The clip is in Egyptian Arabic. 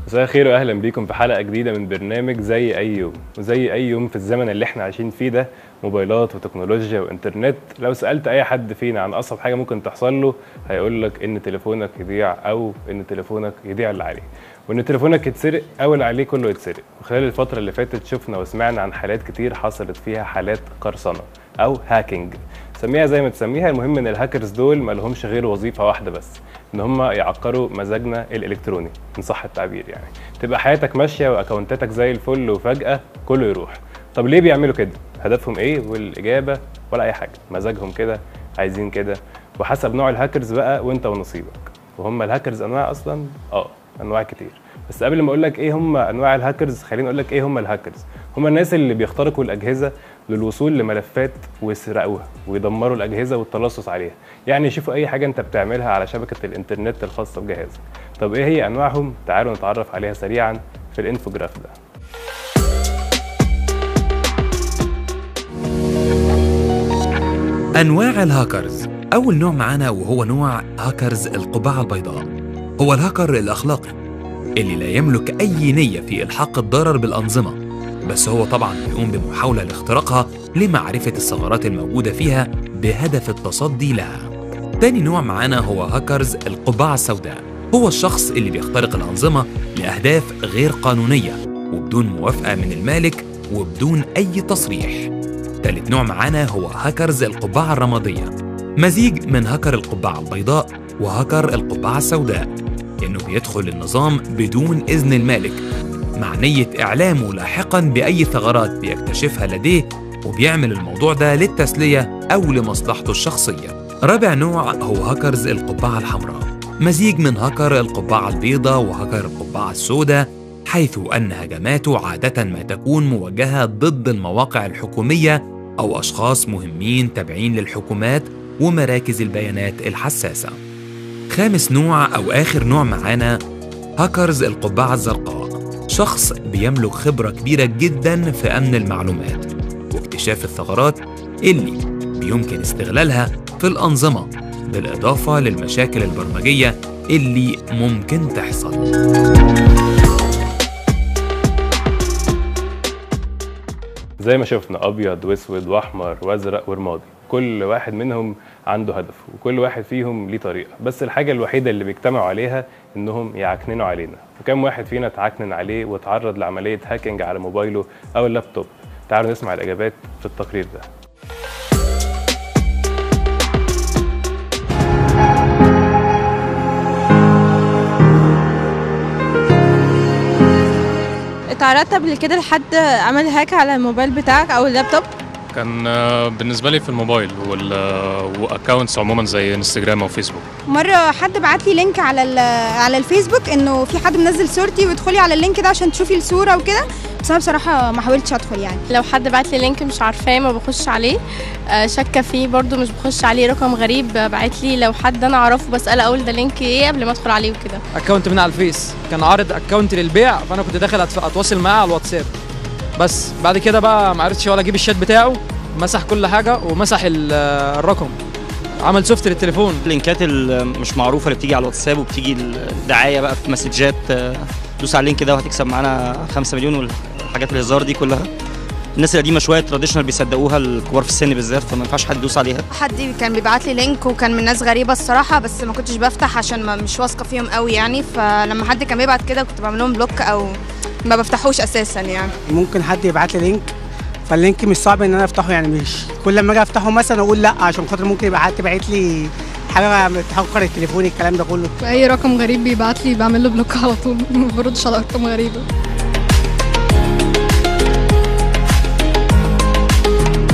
مساء الخير واهلا بيكم في حلقه جديده من برنامج زي اي يوم وزي اي يوم في الزمن اللي احنا عايشين فيه ده موبايلات وتكنولوجيا وانترنت لو سالت اي حد فينا عن اصعب حاجه ممكن تحصل له هيقول لك ان تليفونك يضيع او ان تليفونك يضيع اللي عليه وان تليفونك يتسرق او اللي عليه كله يتسرق وخلال الفتره اللي فاتت شفنا وسمعنا عن حالات كتير حصلت فيها حالات قرصنه او هاكينج سميها زي ما تسميها المهم ان الهاكرز دول ما لهمش غير وظيفه واحده بس ان هم يعقروا مزاجنا الالكتروني ان صح التعبير يعني تبقى حياتك ماشيه واكونتاتك زي الفل وفجاه كله يروح طب ليه بيعملوا كده هدفهم ايه والاجابه ولا اي حاجه مزاجهم كده عايزين كده وحسب نوع الهاكرز بقى وانت ونصيبك وهم الهاكرز انواع اصلا اه انواع كتير بس قبل ما اقول لك ايه هم انواع الهاكرز خليني اقول لك ايه هم الهاكرز هم الناس اللي بيخترقوا الاجهزه للوصول لملفات ويسرقوها ويدمروا الاجهزه والتلصص عليها يعني يشوفوا اي حاجه انت بتعملها على شبكه الانترنت الخاصه بجهازك طب ايه هي انواعهم تعالوا نتعرف عليها سريعا في الانفوجراف ده أنواع الهاكرز أول نوع معانا وهو نوع هاكرز القبعة البيضاء هو الهاكر الأخلاقي اللي لا يملك أي نية في إلحاق الضرر بالأنظمة بس هو طبعا بيقوم بمحاولة لاختراقها لمعرفة الثغرات الموجودة فيها بهدف التصدي لها تاني نوع معانا هو هاكرز القبعة السوداء هو الشخص اللي بيخترق الأنظمة لأهداف غير قانونية وبدون موافقة من المالك وبدون أي تصريح تالت نوع معانا هو هاكرز القبعة الرمادية مزيج من هاكر القبعة البيضاء وهاكر القبعة السوداء إنه بيدخل النظام بدون إذن المالك مع نية إعلامه لاحقا بأي ثغرات بيكتشفها لديه وبيعمل الموضوع ده للتسلية أو لمصلحته الشخصية رابع نوع هو هاكرز القبعة الحمراء مزيج من هاكر القبعة البيضاء وهاكر القبعة السوداء حيث أن هجماته عادة ما تكون موجهة ضد المواقع الحكومية أو أشخاص مهمين تابعين للحكومات ومراكز البيانات الحساسة. خامس نوع أو آخر نوع معانا هاكرز القبعة الزرقاء شخص بيملك خبرة كبيرة جدا في أمن المعلومات واكتشاف الثغرات اللي بيمكن استغلالها في الأنظمة بالإضافة للمشاكل البرمجية اللي ممكن تحصل. زي ما شفنا ابيض واسود واحمر وازرق ورمادي كل واحد منهم عنده هدف وكل واحد فيهم ليه طريقه بس الحاجه الوحيده اللي بيجتمعوا عليها انهم يعكننوا علينا وكم واحد فينا اتعكنن عليه واتعرض لعمليه هاكينج على موبايله او اللابتوب تعالوا نسمع الاجابات في التقرير ده اتعرضت قبل كده لحد عمل هاك على الموبايل بتاعك او اللابتوب كان آه، بالنسبه لي في الموبايل واكونتس عموما زي انستجرام او فيسبوك مره حد بعت لي لينك على ال- على الفيسبوك انه في حد منزل صورتي وادخلي على اللينك ده عشان تشوفي الصوره وكده بس انا بصراحه ما حاولتش ادخل يعني لو حد بعت لي لينك مش عارفاه ما بخش عليه آه، شاكه فيه برضو مش بخش عليه رقم غريب بعت لي لو حد انا اعرفه بساله اول ده لينك ايه قبل ما ادخل عليه وكده اكونت من على الفيس كان عارض اكونت للبيع فانا كنت داخل أتف- اتواصل معاه على الواتساب بس بعد كده بقى ما عرفتش ولا اجيب الشات بتاعه مسح كل حاجه ومسح ال- الرقم عمل سوفت للتليفون اللينكات مش معروفه اللي بتيجي على الواتساب وبتيجي الدعايه بقى في مسجات آه، دوس على اللينك ده وهتكسب معانا 5 مليون والحاجات الهزار دي كلها الناس القديمه شويه تراديشنال بيصدقوها الكبار في السن بالذات فما ينفعش حد يدوس عليها حد كان بيبعت لي لينك وكان من ناس غريبه الصراحه بس ما كنتش بفتح عشان ما مش واثقه فيهم قوي يعني فلما حد كان بيبعت كده كنت بعمل لهم بلوك او ما بفتحوش اساسا يعني ممكن حد يبعت لي لينك فاللينك مش صعب ان انا افتحه يعني مش كل ما اجي افتحه مثلا اقول لا عشان خاطر ممكن يبقى حد باعت لي حاجه تهكر التليفون الكلام ده كله اي رقم غريب بيبعت لي بعمل له بلوك على طول ما بردش على ارقام غريبه